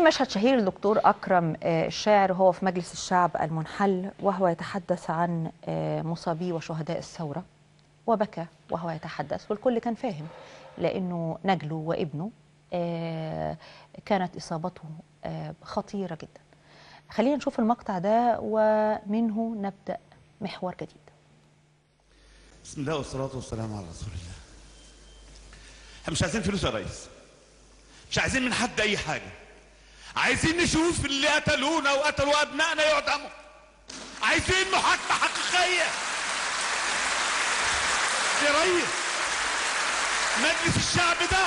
مشهد شهير الدكتور أكرم آه، الشاعر وهو في مجلس الشعب المنحل وهو يتحدث عن آه، مصابي وشهداء الثورة وبكى وهو يتحدث والكل كان فاهم لأنه نجله وابنه آه، كانت إصابته آه، خطيرة جدا خلينا نشوف المقطع ده ومنه نبدأ محور جديد بسم الله والصلاة والسلام على رسول الله احنا مش عايزين فلوس يا ريس مش عايزين من حد اي حاجة عايزين نشوف اللي قتلونا وقتلوا ابنائنا يعدموا عايزين محاكمة حقيقية يا ريس مجلس الشعب ده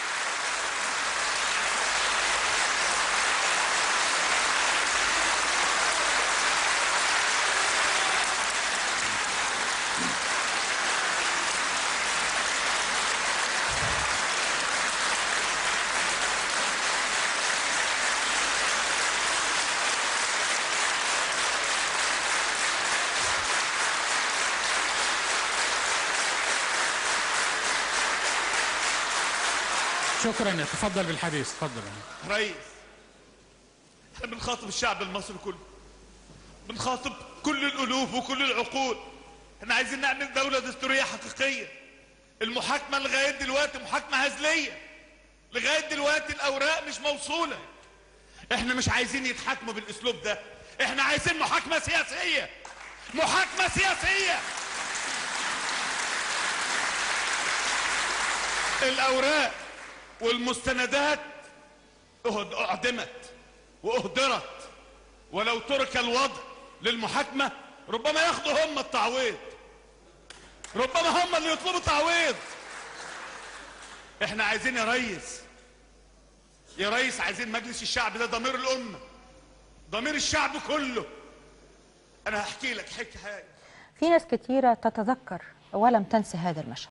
شكرا تفضل بالحديث تفضل ريس احنا بنخاطب الشعب المصري كله بنخاطب كل الالوف وكل العقول احنا عايزين نعمل دولة دستورية حقيقية المحاكمة لغاية دلوقتي محاكمة هزلية لغاية دلوقتي الاوراق مش موصولة احنا مش عايزين يتحاكموا بالاسلوب ده احنا عايزين محاكمة سياسية محاكمة سياسية الاوراق والمستندات أهد- اعدمت واهدرت ولو ترك الوضع للمحاكمة ربما ياخدوا هم التعويض ربما هم اللي يطلبوا تعويض احنا عايزين يا ريس يا ريس عايزين مجلس الشعب ده ضمير الامة ضمير الشعب كله انا هحكي لك حكي حاجة في ناس كتيرة تتذكر ولم تنسى هذا المشهد